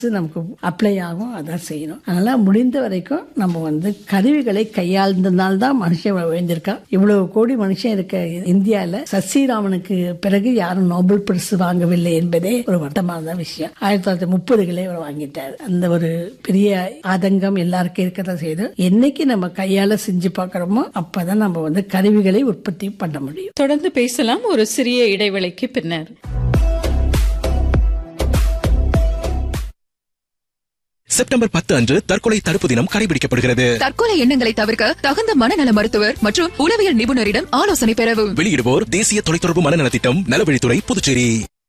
நமக்கு அப்ளை ஆகும் அதான் செய்யணும் அதனால முடிந்த வரைக்கும் நம்ம வந்து கருவிகளை கையாழ்ந்ததுனால தான் மனுஷன் விழுந்திருக்கான் இவ்வளவு கோடி மனுஷன் இருக்க இந்தியால சசிராமனுக்கு பிறகு யாரும் நோபல் பரிசு வாங்கவில்லை என்பதே ஒரு வருத்தமான விஷயம் ஆயிரத்தி தொள்ளாயிரத்தி முப்பதுகளே அவர் வாங்கிட்டார் அந்த ஒரு பெரிய ஆதங்கம் எல்லாருக்கும் இருக்கிறத செய்து என்னைக்கு நம்ம கையால செஞ்சு பார்க்கறோமோ அப்பதான் நம்ம வந்து கருவிகளை உற்பத்தி பண்ண முடியும் தொடர்ந்து பேசலாம் ஒரு சிறிய இடைவேளைக்கு பின்னர் செப்டம்பர் பத்து அன்று தற்கொலை தடுப்பு தினம் கடைபிடிக்கப்படுகிறது தற்கொலை எண்ணங்களை தவிர்க்க தகுந்த மனநல மருத்துவர் மற்றும் உளவியல் நிபுணரிடம் ஆலோசனை பெறவும் வெளியிடுவோர் தேசிய தொலைத்தொடர்பு மனநலத்திட்டம் நலவழித்துறை புதுச்சேரி